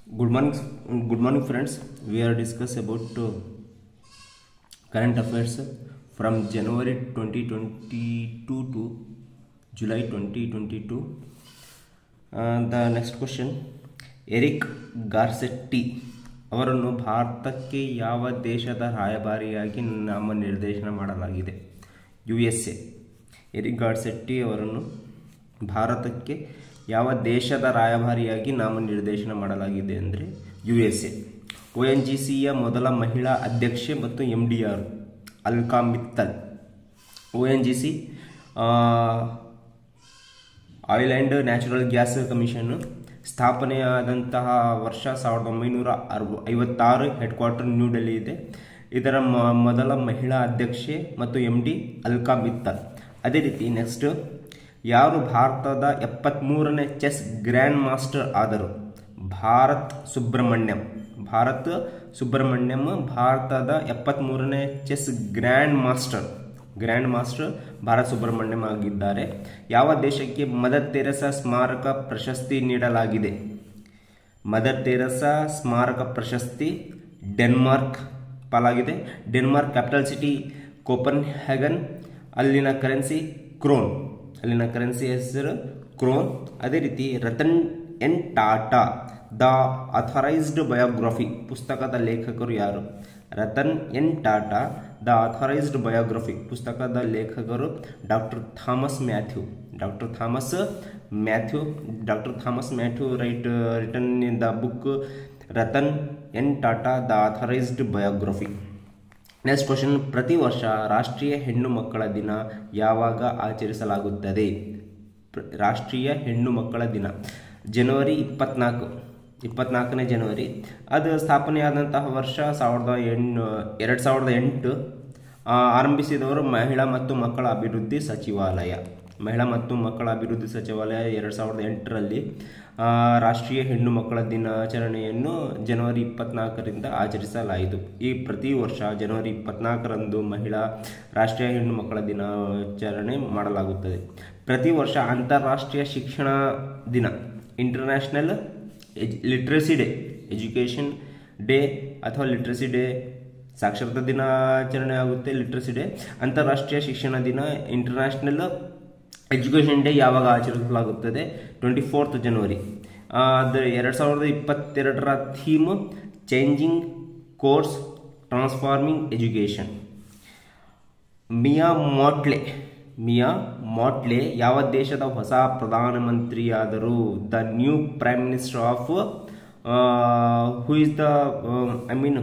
Good morning, good morning, friends. We are discuss about uh, current affairs from January 2022 to July 2022. Uh, the next question: Eric Garcetti ಅವರನ್ನು ಭಾರತಕ್ಕೆ ಯಾವ ದೇಶದ ರಾಯಭಾರಿಯಾಗಿ ನಾಮನಿರ್ದೇಶನ ಮಾಡಲಾಗಿದೆ U S A Eric Garcetti ಅವರನ್ನು ಭಾರತಕ್ಕೆ ಯಾವ ದೇಶದ ರಾಯಭಾರಿಯಾಗಿ ನಾಮನಿರ್ದೇಶನ ಮಾಡಲಾಗಿದೆ ಅಂದರೆ U S A O N G ಸಿಯ ಮೊದಲ ಮಹಿಳಾ ಅಧ್ಯಕ್ಷೆ ಮತ್ತು ಎಂ ಡಿ ಆರ್ Alka Mittal O N G C oil and natural gas commission ಸ್ಥಾಪನೆಯಾದಂತಹ ವರ್ಷ ಸಾವಿರದ ಒಂಬೈನೂರ ಅರವ ಐವತ್ತಾರು ಹೆಡ್ ಕ್ವಾರ್ಟರ್ ನ್ಯೂ ಡೆಲ್ಲಿ ಇದೆ ಇದರ ಮ- ಮೊದಲ ಮಹಿಳಾ ಅಧ್ಯಕ್ಷೆ ಮತ್ತು ಎಂ ಡಿ ಅಲ್ಕಾ ಮಿತ್ತಲ್ ಅದೇ ರೀತಿ ನೆಕ್ಸ್ಟ್ ಯಾರು ಭಾರತದ ಎಪ್ಪತ್ತ್ಮೂರನೇ ಚೆಸ್ ಗ್ರ್ಯಾಂಡ್ ಮಾಸ್ಟರ್ ಆದರು ಭಾರತ್ ಸುಬ್ರಹ್ಮಣ್ಯಂ ಭಾರತ್ ಸುಬ್ರಹ್ಮಣ್ಯಂ ಭಾರತದ ಎಪ್ಪತ್ತ್ಮೂರನೇ chess grandmaster grandmaster Bharat Subrahmanyam ಆಗಿದ್ದಾರೆ ಯಾವ ದೇಶಕ್ಕೆ ಮದರ್ ತೆರೆಸಾ ಸ್ಮಾರಕ ಪ್ರಶಸ್ತಿ ನೀಡಲಾಗಿದೆ ಮದರ್ ತೆರೆಸಾ ಸ್ಮಾರಕ ಪ್ರಶಸ್ತಿ ಡೆನ್ಮಾರ್ಕ್ ಪಾಲಾಗಿದೆ Denmark capital city Copenhagen ಅಲ್ಲಿನ ಕರೆನ್ಸಿ ಕ್ರೋನ್ ಅಲ್ಲಿನ ಕರೆನ್ಸಿ ಹೆಸರು ಕ್ರೋನ್ ಅದೇ ರೀತಿ Ratan N Tata the authorised biography ಪುಸ್ತಕದ ಲೇಖಕರು ಯಾರು Ratan N Tata the authorised biography ಪುಸ್ತಕದ ಲೇಖಕರು doctor Thomas Mathew doctor Thomas Mathew doctor Thomas Mathew right written in the book Ratan N Tata the authorised biography next question ಪ್ರತಿ ವರ್ಷ ರಾಷ್ಟ್ರೀಯ ಹೆಣ್ಣು ಮಕ್ಕಳ ದಿನ ಯಾವಾಗ ಆಚರಿಸಲಾಗುತ್ತದೆ ಪ್ರ- ರಾಷ್ಟ್ರೀಯ ಹೆಣ್ಣು ಮಕ್ಕಳ ದಿನ ಜನವರಿ ಇಪ್ಪತ್ನಾಲ್ಕು ಇಪ್ಪತ್ನಾಲ್ಕನೇ ಜನವರಿ ಅದು ಸ್ಥಾಪನೆಯಾದಂತಹ ವರ್ಷ ಸಾವಿರದ ಎಣ್ಣು ಎರಡು ಸಾವಿರದ ಎಂಟು ಆ, ಆರಂಭಿಸಿದವರು ಮಹಿಳಾ ಮತ್ತು ಮಕ್ಕಳ ಅಭಿವೃದ್ಧಿ ಸಚಿವಾಲಯ ಮಹಿಳಾ ಮತ್ತು ಮಕ್ಕಳ ಅಭಿವೃದ್ಧಿ ಸಚಿವಾಲಯ ಎರಡು ಸಾವಿರದ ಎಂಟರಲ್ಲಿ ಆ, ರಾಷ್ಟ್ರೀಯ ಹೆಣ್ಣು ಮಕ್ಕಳ ದಿನಾಚರಣೆಯನ್ನು ಜನವರಿ ಇಪ್ಪತ್ನಾಲ್ಕರಿಂದ ಆಚರಿಸಲಾಯಿತು ಈ ಪ್ರತಿ ವರ್ಷ ಜನವರಿ ಇಪ್ಪತ್ನಾಲ್ಕರಂದು ಮಹಿಳಾ ರಾಷ್ಟ್ರೀಯ ಹೆಣ್ಣು ಮಕ್ಕಳ ದಿನಾಚರಣೆ ಮಾಡಲಾಗುತ್ತದೆ ಪ್ರತಿ ವರ್ಷ ಅಂತಾರಾಷ್ಟ್ರೀಯ ಶಿಕ್ಷಣ ದಿನ international literacy day education day ಅಥವಾ ಲಿಟ್ರಸಿ ಡೇ ಸಾಕ್ಷರತಾ ದಿನಾಚರಣೆ ಆಗುತ್ತೆ ಲಿಟ್ರಸಿ ಡೇ ಅಂತಾರಾಷ್ಟ್ರೀಯ ಶಿಕ್ಷಣ ದಿನ ಇಂಟರ್ನ್ಯಾಷನಲ್ ಎಜುಕೇಷನ್ ಡೇ ಯಾವಾಗ ಆಚರಿಸಲಾಗುತ್ತದೆ ಟ್ವೆಂಟಿ ಫೋರ್ತ್ ಜನವರಿ ಅದು ಎರಡು ಸಾವಿರದ ಇಪ್ಪತ್ತೆರಡರ theme changing course transforming education Mia Mottley Mia Mottley ಯಾವ ದೇಶದ ಹೊಸ ಪ್ರಧಾನಮಂತ್ರಿಯಾದರು the new prime minister of who is the I mean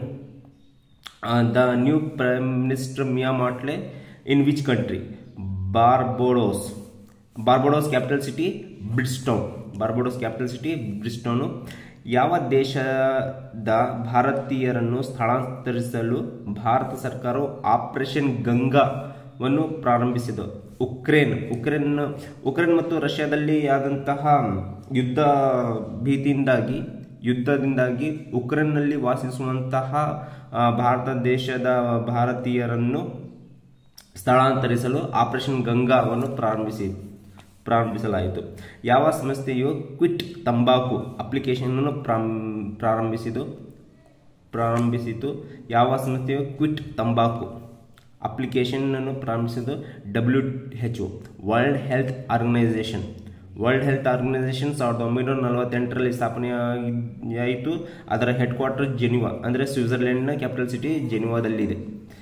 the new prime minister Mia Mottley in which country Barbados Barbados capital city Bridgetown Barbados capital city Bridgetown ಯಾವ ದೇಶದ ಭಾರತೀಯರನ್ನು ಸ್ಥಳಾಂತರಿಸಲು ಭಾರತ ಸರ್ಕಾರವು operation ಗಂಗಾವನ್ನು ಪ್ರಾರಂಭಿಸಿತು ಉಕ್ರೇನ್ ಉಕ್ರೇನ್ ಉಕ್ರೇನ್ ಮತ್ತು ರಷ್ಯಾದಲ್ಲಿ ಆದಂತಹ ಯುದ್ಧ ಭೀತಿಯಿಂದಾಗಿ ಯುದ್ಧದಿಂದಾಗಿ ಉಕ್ರೇನ್ನಲ್ಲಿ ವಾಸಿಸುವಂತಹ ಆ, ಭಾರತ ದೇಶದ ಭಾರತೀಯರನ್ನು ಸ್ಥಳಾಂತರಿಸಲು ಆಪರೇಷನ್ ಗಂಗಾವನ್ನು ಪ್ರಾರಂಭಿಸಿ ಪ್ರಾರಂಭಿಸಲಾಯಿತು ಯಾವ ಸಂಸ್ಥೆಯು ಕ್ವಿಟ್ ತಂಬಾಕು ಅಪ್ಲಿಕೇಶನ್ ಪ್ರಾರಂಭಿಸಿತು ಪ್ರಾರಂಭಿಸಿತು ಯಾವ ಸಂಸ್ಥೆಯು ಕ್ವಿಟ್ ತಂಬಾಕು ಅಪ್ಲಿಕೇಶನ್ ಅನ್ನು ಪ್ರಾರಂಭಿಸಿದ್ದು W H O world health organisation world health organisation ಸಾವಿರದ ಒಂಬೈನೂರ ನಲವತ್ತೆಂಟರಲ್ಲಿ ಸ್ಥಾಪನೆಯಾಯಿತು ಅದರ ಹೆಡ್ ಕ್ವಾರ್ಟರ್ ಜೆನಿವಾ ಅಂದರೆ ಸ್ವಿಟ್ಜರ್ಲೆಂಡ್ನ ಕ್ಯಾಪಿಟಲ್ ಸಿಟಿ ಜೆನಿವಾದಲ್ಲಿದೆ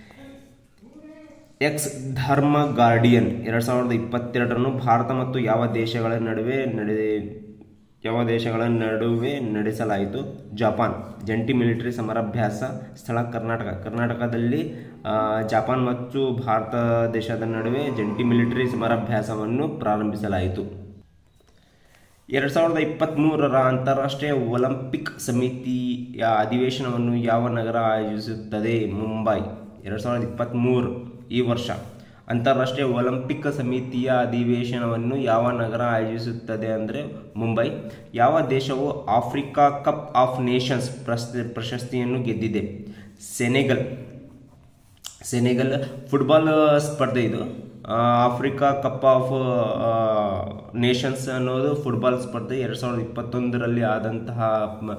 ಎಕ್ಸ್ ಧರ್ಮ ಗಾರ್ಡಿಯನ್ ಎರಡು ಸಾವಿರದ ಇಪ್ಪತ್ತೆರಡರನ್ನು ಭಾರತ ಮತ್ತು ಯಾವ ದೇಶಗಳ ನಡುವೆ ನಡೆ ಯಾವ ದೇಶಗಳ ನಡುವೆ ನಡೆಸಲಾಯಿತು ಜಪಾನ್ ಜಂಟಿ ಮಿಲಿಟರಿ ಸಮರಾಭ್ಯಾಸ ಸ್ಥಳ ಕರ್ನಾಟಕ ಕರ್ನಾಟಕದಲ್ಲಿ ಆ, ಜಪಾನ್ ಮತ್ತು ಭಾರತ ದೇಶದ ನಡುವೆ ಜಂಟಿ ಮಿಲಿಟರಿ ಸಮರಾಭ್ಯಾಸವನ್ನು ಪ್ರಾರಂಭಿಸಲಾಯಿತು ಎರಡು ಸಾವಿರದ ಇಪ್ಪತ್ತ್ಮೂರರ ಅಂತಾರಾಷ್ಟ್ರೀಯ ಒಲಿಂಪಿಕ್ ಸಮಿತಿಯ ಅಧಿವೇಶನವನ್ನು ಯಾವ ನಗರ ಆಯೋಜಿಸುತ್ತದೆ ಮುಂಬೈ ಎರಡು ಸಾವಿರದ ಇಪ್ಪತ್ತ್ಮೂರು ಈ ವರ್ಷ ಅಂತಾರಾಷ್ಟ್ರೀಯ ಒಲಿಂಪಿಕ್ ಸಮಿತಿಯ ಅಧಿವೇಶನವನ್ನು ಯಾವ ನಗರ ಆಯೋಜಿಸುತ್ತದೆ ಅಂದರೆ ಮುಂಬೈ ಯಾವ ದೇಶವು ಆಫ್ರಿಕಾ ಕಪ್ ಆಫ್ ನೇಷನ್ಸ್ ಪ್ರಶಸ್ತಿ ಪ್ರಶಸ್ತಿಯನ್ನು ಗೆದ್ದಿದೆ ಸೆನೆಗಲ್ ಸೆನೆಗಲ್ ಫುಟ್ಬಾಲ್ ಸ್ಪರ್ಧೆ ಇದು ಆ, ಆಫ್ರಿಕಾ ಕಪ್ ಆಫ್ ನೇಷನ್ಸ್ ಅನ್ನೋದು ಫುಟ್ಬಾಲ್ ಸ್ಪರ್ಧೆ ಎರಡು ಸಾವಿರದ ಇಪ್ಪತ್ತೊಂದರಲ್ಲಿ ಆದಂತಹ ಮ-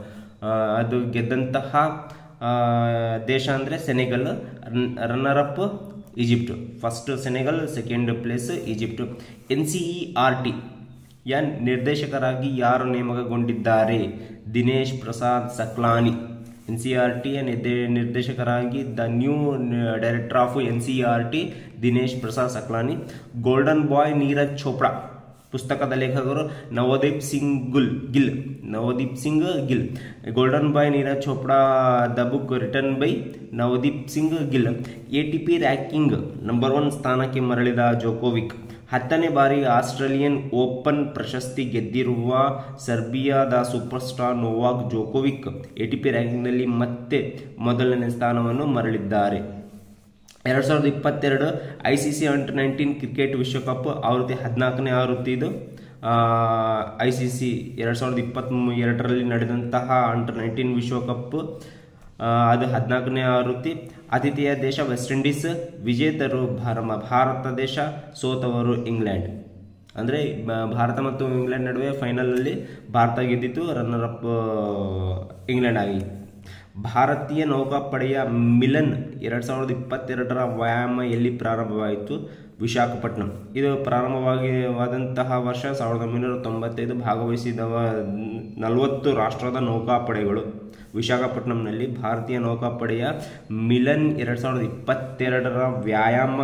ಆ, ಅದು ಗೆದ್ದಂತಹ ಆ, ದೇಶ ಅಂದರೆ Senegal runner up Egypt first Senegal second place Egypt N C E R T ಯ ನಿರ್ದೇಶಕರಾಗಿ ಯಾರು ನೇಮಕಗೊಂಡಿದ್ದಾರೆ Dinesh Prasad Saklani N C R ಟಿಯ ನಿರ್ದೇಶಕರಾಗಿ the new director of N C R T Dinesh Prasad Saklani golden boy Neeraj Chopra ಪುಸ್ತಕದ ಲೇಖಕರು ನವದೀಪ್ ಸಿಂಗ್ ಗುಲ್ Gill Navdeep Singh Gill golden boy Neeraj Chopra the book written by Navdeep Singh Gill A T P ranking number one ಸ್ಥಾನಕ್ಕೆ ಮರಳಿದ ಜೋಕೋವಿಕ್ ಹತ್ತನೇ ಬಾರಿ ಆಸ್ಟ್ರೇಲಿಯನ್ ಓಪನ್ ಪ್ರಶಸ್ತಿ ಗೆದ್ದಿರುವ ಸರ್ಬಿಯಾದ super star Novak Djokovic ATP ರ್ಯಾಂಕಿಂಗ್ನಲ್ಲಿ ಮತ್ತೆ ಮೊದಲನೇ ಸ್ಥಾನವನ್ನು ಮರಳಿದ್ದಾರೆ ಎರಡು ಸಾವಿರದ ಇಪ್ಪತ್ತೆರಡು I C C under nineteen cricket ವಿಶ್ವಕಪ್ ಆವೃತ್ತಿ ಹದಿನಾಲ್ಕನೇ ಆವೃತ್ತಿ ಇದು ಐ ಸಿ ಸಿ ಎರಡು ಸಾವಿರದ ಇಪ್ಪತ್ತ್ ಎರಡರಲ್ಲಿ ನಡೆದಂತಹ ಅಂಡರ್ ನೈನ್ಟೀನ್ ವಿಶ್ವಕಪ್ ಆ, ಅದು ಹದಿನಾಲ್ಕನೇ ಆವೃತ್ತಿ ಆತಿಥೇಯ ದೇಶ ವೆಸ್ಟ್ ಇಂಡೀಸ್ ವಿಜೇತರು ಭಾರಮ ಭಾರತ ದೇಶ ಸೋತವರು ಇಂಗ್ಲೆಂಡ್ ಅಂದರೆ ಭಾರತ ಮತ್ತು ಇಂಗ್ಲೆಂಡ್ ನಡುವೆ ಫೈನಲಲ್ಲಿ ಭಾರತ ಗೆದ್ದಿತ್ತು ರನ್ನರ್ ಅಪ್ ಇಂಗ್ಲೆಂಡ್ ಆಗಿ ಭಾರತೀಯ ನೌಕಾಪಡೆಯ ಮಿಲನ್ ಎರಡು ಸಾವಿರದ ಇಪ್ಪತ್ತೆರಡರ ವ್ಯಾಯಾಮ ಎಲ್ಲಿ ಪ್ರಾರಂಭವಾಯಿತು ವಿಶಾಖಪಟ್ಟಣಂ ಇದು ಪ್ರಾರಂಭವಾಗಿವಾದಂತಹ ವರ್ಷ ಸಾವಿರದ ಒಂಬೈನೂರ ತೊಂಬತ್ತೈದು ಭಾಗವಹಿಸಿದವ ನಲವತ್ತು ರಾಷ್ಟ್ರದ ನೌಕಾಪಡೆಗಳು ವಿಶಾಖಪಟ್ಟಣಂನಲ್ಲಿ ಭಾರತೀಯ ನೌಕಾಪಡೆಯ ಮಿಲನ್ ಎರಡು ಸಾವಿರದ ಇಪ್ಪತ್ತೆರಡರ ವ್ಯಾಯಾಮ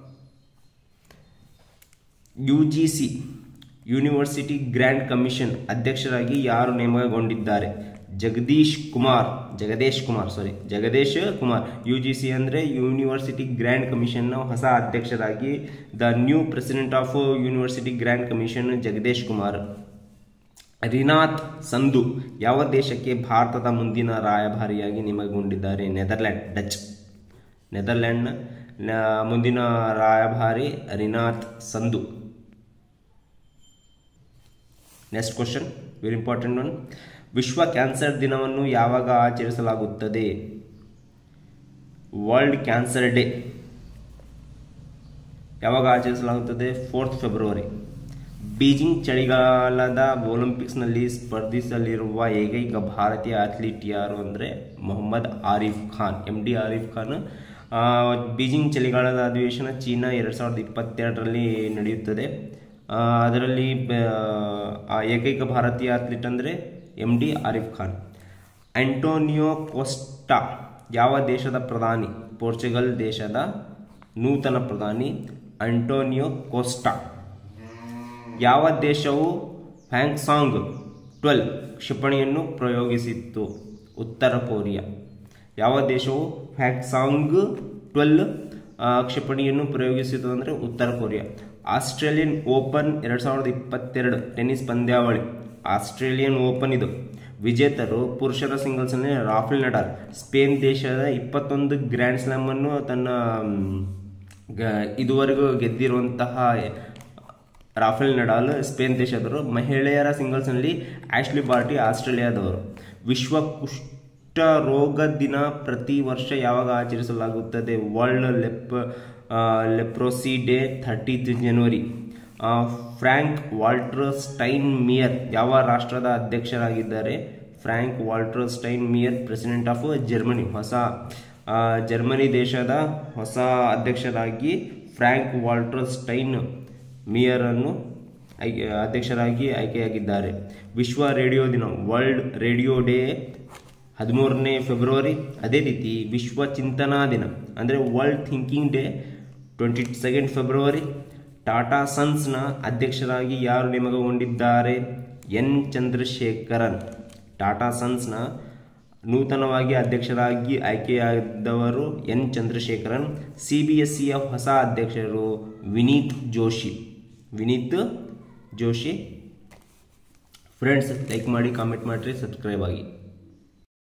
U G C university grant commission ಅಧ್ಯಕ್ಷರಾಗಿ ಯಾರು ನೇಮಕಗೊಂಡಿದ್ದಾರೆ Jagadish Kumar Jagadesh Kumar sorry Jagadesh Kumar U G C ಅಂದರೆ ಯೂನಿವರ್ಸಿಟಿ ಗ್ರ್ಯಾಂಡ್ ಕಮಿಷನ್ನ ಹೊಸ ಅಧ್ಯಕ್ಷರಾಗಿ the new president of university grant commission Jagadesh Kumar ರಿನಾಥ್ ಸಂಧು ಯಾವ ದೇಶಕ್ಕೆ ಭಾರತದ ಮುಂದಿನ ರಾಯಭಾರಿಯಾಗಿ ನೇಮಕಗೊಂಡಿದ್ದಾರೆ ನೆದರ್ಲ್ಯಾಂಡ್ ಡಚ್ ನೆದರ್ಲ್ಯಾಂಡ್ ಮುಂದಿನ ರಾಯಭಾರಿ ರಿನಾಥ್ Sandhu next question very important one ವಿಶ್ವ ಕ್ಯಾನ್ಸರ್ ದಿನವನ್ನು ಯಾವಾಗ ಆಚರಿಸಲಾಗುತ್ತದೆ ವರ್ಲ್ಡ್ ಕ್ಯಾನ್ಸರ್ ಡೇ ಯಾವಾಗ ಆಚರಿಸಲಾಗುತ್ತದೆ ಫೋರ್ತ್ ಫೆಬ್ರವರಿ ಬೀಜಿಂಗ್ ಚಳಿಗಾಲದ ಒಲಿಂಪಿಕ್ಸ್ನಲ್ಲಿ ಸ್ಪರ್ಧಿಸಲಿರುವ ಏಕೈಕ ಭಾರತೀಯ ಅಥ್ಲೀಟ್ ಯಾರು ಅಂದರೆ ಮೊಹಮ್ಮದ್ ಆರಿಫ್ ಖಾನ್ ಎಂ ಡಿ ಆರಿಫ್ ಖಾನ್ ಆ, ಬೀಜಿಂಗ್ ಚಳಿಗಾಲದ ಅಧಿವೇಶನ ಚೀನಾ ಎರಡು ಸಾವಿರದ ಇಪ್ಪತ್ತೆರಡರಲ್ಲಿ ನಡೆಯುತ್ತದೆ ಆ, ಅದರಲ್ಲಿ ಬ- ಆ ಏಕೈಕ ಭಾರತೀಯ ಅಥ್ಲೀಟ್ ಅಂದರೆ M D Arif Khan Antonio Costa ಯಾವ ದೇಶದ ಪ್ರಧಾನಿ ಪೋರ್ಚುಗಲ್ ದೇಶದ ನೂತನ ಪ್ರಧಾನಿ ಆಂಟೋನಿಯೋ ಕೋಸ್ಟಾ ಯಾವ ದೇಶವು ಫ್ಯಾಂಕ್ಸಾಂಗ್ ಟ್ವೆಲ್ ಕ್ಷಿಪಣಿಯನ್ನು ಪ್ರಯೋಗಿಸಿತ್ತು ಉತ್ತರ ಕೊರಿಯಾ ಯಾವ ದೇಶವು ಫ್ಯಾಂಕ್ಸಾಂಗ್ ಟ್ವೆಲ್ ಕ್ಷಿಪಣಿಯನ್ನು ಪ್ರಯೋಗಿಸಿತು ಅಂದರೆ ಉತ್ತರ ಕೊರಿಯಾ ಆಸ್ಟ್ರೇಲಿಯನ್ ಓಪನ್ ಎರಡು ಸಾವಿರದ ಇಪ್ಪತ್ತೆರಡು ಟೆನ್ನಿಸ್ ಪಂದ್ಯಾವಳಿ ಆಸ್ಟ್ರೇಲಿಯನ್ ಓಪನ್ ಇದು ವಿಜೇತರು ಪುರುಷರ ಸಿಂಗಲ್ಸ್ನಲ್ಲಿ ರಾಫೆಲ್ ನಡಾಲ್ ಸ್ಪೇನ್ ದೇಶದ ಇಪ್ಪತ್ತೊಂದು ಗ್ರ್ಯಾಂಡ್ ಸ್ಲಾಮ್ ಅನ್ನು ತನ್ನ ಮ್, ಗ- ಇದುವರೆಗೂ ಗೆದ್ದಿರುವಂತಹ ರಾಫೆಲ್ ನಡಾಲ್ ಸ್ಪೇನ್ ದೇಶದವರು ಮಹಿಳೆಯರ ಸಿಂಗಲ್ಸ್ನಲ್ಲಿ ಆಶ್ಲಿ ಬಾರ್ಟಿ ಆಸ್ಟ್ರೇಲಿಯಾದವರು ವಿಶ್ವ ಕುಷ್ಠ ರೋಗ ದಿನ ಪ್ರತಿ ವರ್ಷ ಯಾವಾಗ ಆಚರಿಸಲಾಗುತ್ತದೆ world lep leprosy day thirtieth January ಆ, ಫ್ರ್ಯಾಂಕ್ ವಾಲ್ಟರ್ ಸ್ಟೈನ್ ಮಿಯರ್ ಯಾವ ರಾಷ್ಟ್ರದ ಅಧ್ಯಕ್ಷರಾಗಿದ್ದಾರೆ Frank Walter Steinmeier president of Germany ಹೊಸ ಆ, ಜರ್ಮನಿ ದೇಶದ ಹೊಸ ಅಧ್ಯಕ್ಷರಾಗಿ ಫ್ರ್ಯಾಂಕ್ ವಾಲ್ಟರ್ ಸ್ಟೈನ್ ಮಿಯರನ್ನು ಆಯ್ಕೆ ಅಧ್ಯಕ್ಷರಾಗಿ ಆಯ್ಕೆಯಾಗಿದ್ದಾರೆ ವಿಶ್ವ ರೇಡಿಯೋ ದಿನ ವರ್ಲ್ಡ್ ರೇಡಿಯೋ ಡೇ ಹದಿಮೂರನೇ ಫೆಬ್ರವರಿ ಅದೇ ರೀತಿ ವಿಶ್ವ ಚಿಂತನಾ ದಿನ ಅಂದರೆ world thinking day twenty second February Tata ಸನ್ಸ್ನ ಅಧ್ಯಕ್ಷರಾಗಿ ಯಾರು ನೇಮಕಗೊಂಡಿದ್ದಾರೆ ಎನ್ ಚಂದ್ರಶೇಖರನ್ ಟಾಟಾ ಸನ್ಸ್ನ ನೂತನವಾಗಿ ಅಧ್ಯಕ್ಷರಾಗಿ ಆಯ್ಕೆಯಾದವರು N Chandrasekaran C B S ಸಿಯ ಹೊಸ ಅಧ್ಯಕ್ಷರು ವಿನೀತ್ ಜೋಶಿ ವಿನೀತ್ ಜೋಶಿ ಫ್ರೆಂಡ್ಸ್ ಲೈಕ್ ಮಾಡಿ ಕಾಮೆಂಟ್ ಮಾಡಿರಿ ಸಬ್ಸ್ಕ್ರೈಬ್ ಆಗಿ